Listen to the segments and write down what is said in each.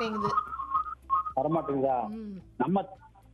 மாட்டேங்குது வரமாட்டேங்குதா ம் நம்ம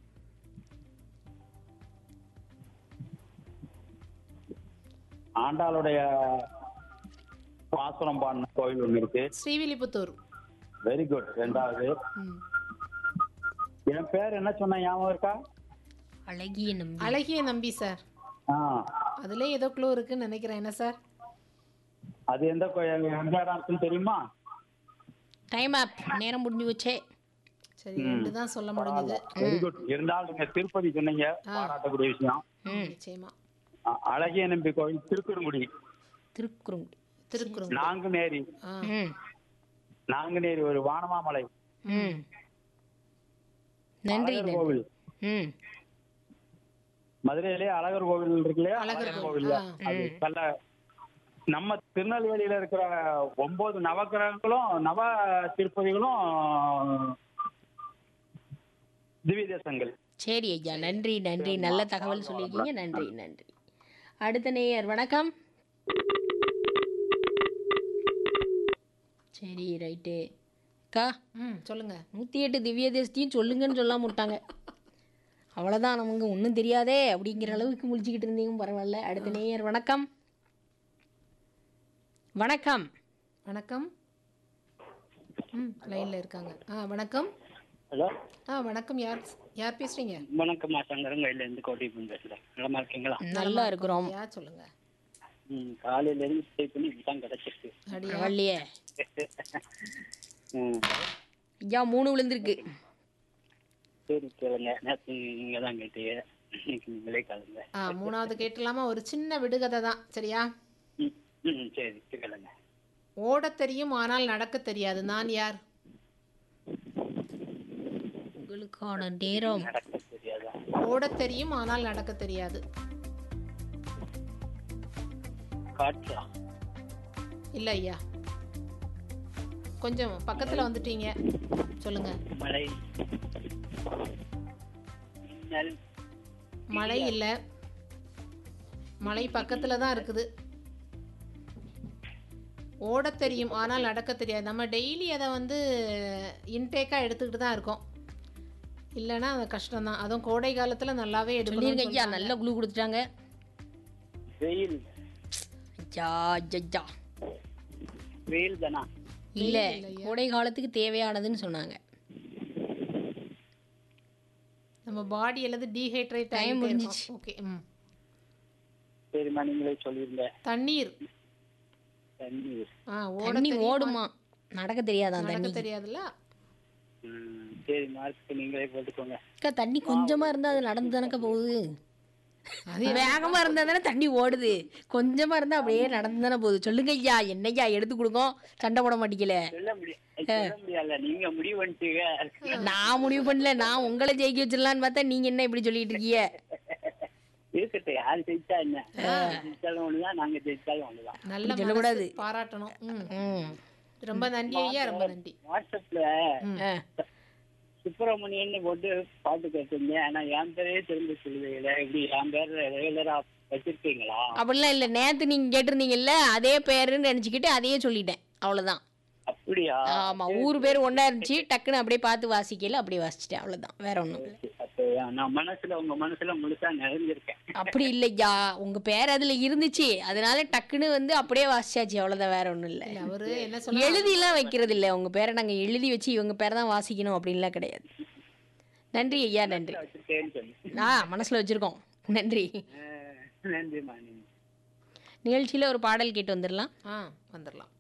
ஆண்டாளுடைய பாசுரம் பாடின கோயில் ஒண்ணு இருக்கு ஸ்ரீவில்லிபுத்தூர் வெரி குட் ரெண்டாவது ம் என் பேர் என்ன சொன்ன ஞாபகம் இருக்கா அழகிய நம்பி அழகிய நம்பி சார் ஆ அதுல ஏதோ க்ளூ இருக்குன்னு நினைக்கிறேன் என்ன சார் அது எந்த கோயில் எந்த இடம் இருக்குன்னு தெரியுமா டைம் ஆப் நேரம் முடிஞ்சு வச்சே சரி ரெண்டு தான் சொல்ல முடிஞ்சது வெரி குட் இருந்தாலும் நீங்க திருப்பதி சொன்னீங்க பாராட்டக்கூடிய விஷயம் ம் நிச்சயமா அ- அழகிய நம்பி கோயில் திருக்குறுங்குடி திருக்குறுங்குடி திருக்குறள் நாங்குநேரி ஆ ம் நாங்குநேரி ஒரு வானமாமலை ம் நன்றி அழகர் நன்றி கோவில் ம் மதுரையிலே அழகர் கோவில் இருக்கு இல்லையா அழகர் அழகர் கோவில், கோவில் அது நல்ல நம்ம திருநெல்வேலியில இருக்கிற ஒன்பது நவக்கிரகங்களும் நவ திருப்பதிகளும் திவ்ய தேசங்கள் சரி ஐயா நன்றி நன்றி நல்ல தகவல் சொல்லியிருக்கீங்க நன்றி நன்றி அடுத்த நேயர் வணக்கம் சரி ரைட்டு அக்கா ம் சொல்லுங்க நூற்றி எட்டு திவ்ய தேசத்தையும் சொல்லுங்கன்னு சொல்லாம விட்டாங்க அவ்வளோதான் நமக்கு ஒன்றும் தெரியாதே அப்படிங்கிற அளவுக்கு முழிச்சுக்கிட்டு இருந்தீங்க பரவாயில்ல அடுத்த நேயர் வணக்கம் வணக்கம் வணக்கம் ம் லைன்ல இருக்காங்க ஆ வணக்கம் ஹலோ ஆ வணக்கம் யார் யார் பேசுறீங்க வணக்கம்மா சங்கரங்கையில இருந்து கோட்டைப்பன் பேசுறேன் நலமா இருக்கீங்களா நல்லா இருக்கிறோம் யார் சொல்லுங்க ம் காலையில இருந்து ஸ்டே பண்ணி இப்பதான் கிடைச்சிருக்கு அடியா பரவாயில்லையே ம் ஐயா மூணு விழுந்திருக்கு சரி கேளுங்க நேற்று நீங்க தான் கேட்டீங்க இன்னைக்கு நீங்களே காலுங்க ஆ மூணாவது கேட்டலாமா ஒரு சின்ன விடுகதை தான் சரியா ம் ம் சரி கேளுங்க ஓடத் தெரியும் ஆனால் நடக்க தெரியாது நான் யார் உங்களுக்கான நேரம் நடக்க தெரியாதா ஓடத் தெரியும் ஆனால் நடக்க தெரியாது காற்றா இல்ல ஐயா கொஞ்சம் பக்கத்துல வந்துட்டீங்க சொல்லுங்க மழை மின்னல் மழை இல்ல மழை பக்கத்துல தான் இருக்குது ஓடத் தெரியும் ஆனால் நடக்க தெரியாது நம்ம டெய்லி அதை வந்து இன்டேக்காக எடுத்துக்கிட்டு தான் இருக்கோம் இல்லைன்னா அது கஷ்டம் தான் அதுவும் கோடை காலத்துல நல்லாவே சொல்லிருங்க எடுக்கணும் ஐயா நல்ல குழு கொடுத்துட்டாங்க வெயில் ஐயா ஐயா வெயில் தானா இல்ல கோடை காலத்துக்கு தேவையானதுன்னு சொன்னாங்க நம்ம பாடி அல்லது டீஹைட்ரேட் Time டைம் முடிஞ்சிச்சு. ஓகே ம் சரிம்மா நீங்களே சொல்லிருங்க தண்ணீர் தண்ணீர் ஆ ஓட தண்ணி தெரியும், ஓடுமா நடக்க தெரியாதான் நடக்க தண்ணி தெரியாதுல்ல ம் சரி மார்க் நீங்களே போட்டுக்கோங்க அக்கா தண்ணி கொஞ்சமா இருந்தா அது நடந்து தானக்க போகுது வேகமா இருந்தா தானே தண்ணி ஓடுது கொஞ்சமா இருந்தா அப்படியே நடந்து தானே போகுது சொல்லுங்க ஐயா என்னய்யா எடுத்து கொடுங்க சண்டை போட மாட்டீங்கல சொல்ல முடியாது சொல்ல முடியல நீங்க முடிவு பண்ணிட்டீங்க நான் முடிவு பண்ணல நான் உங்களை ஜெயிக்க வச்சிடலான்னு பார்த்தா நீங்க என்ன இப்படி சொல்லிட்டு இருக்கீங்க இருக்கட்டும் யார் ஜெயிச்சா என்ன ஜெயிச்சாலும் ஒண்ணுதான் நாங்க ஜெயிச்சாலும் ஒண்ணுதான் நல்ல சொல்லக்கூடாது. மனசு பாராட்டணும் ம் ம் ரொம்ப நன்றி ஐயா ரொம்ப நன்றி வாட்ஸ்அப்ல ஆ. சுப்பிரமணியன் போட்டு பாட்டு கேட்டிருந்தேன் ஆனா என் பேரே திரும்ப சொல்லுவீங்களே இப்படி என் பேர் ரெகுலரா வச்சிருக்கீங்களா அப்படிலாம் இல்லை நேத்து நீங்க கேட்டிருந்தீங்கல்ல அதே பேருன்னு நினைச்சுக்கிட்டு அதையே சொல்லிட்டேன் அவ்வளவுதான் அப்படியா ஆமா ஊர் பேர் ஒண்ணா இருந்துச்சு டக்குன்னு அப்படியே பார்த்து வாசிக்கல அப்படியே வாசிச்சிட்டேன் அவ்வளவுதான் வேற ஒண்ணும் இல்லை அப்ப நான் மனசுல உங்க மனசுல முழுசா நிறைஞ்சிருக்கேன் அப்படி இல்லையா உங்க பேர் அதுல இருந்துச்சு அதனால டக்குன்னு வந்து அப்படியே வாசிச்சாச்சு அவ்வளவுதான் வேற ஒண்ணும் இல்ல இல்ல அவரு என்ன சொன்னா எழுதிலாம் வைக்கிறது இல்ல உங்க பேரை நாங்க எழுதி வச்சு இவங்க பேரை தான் வாசிக்கணும் அப்படின்லாம் கிடையாது நன்றி ஐயா நன்றி வச்சிருக்கேன்னு சொல்லி ஆ மனசுல வச்சிருக்கோம் நன்றி அஹ் நன்றிம்மா நீங்க நிகழ்ச்சியில ஒரு பாடல் கேட்டு வந்துடலாம் ஆ வந்துடலாம்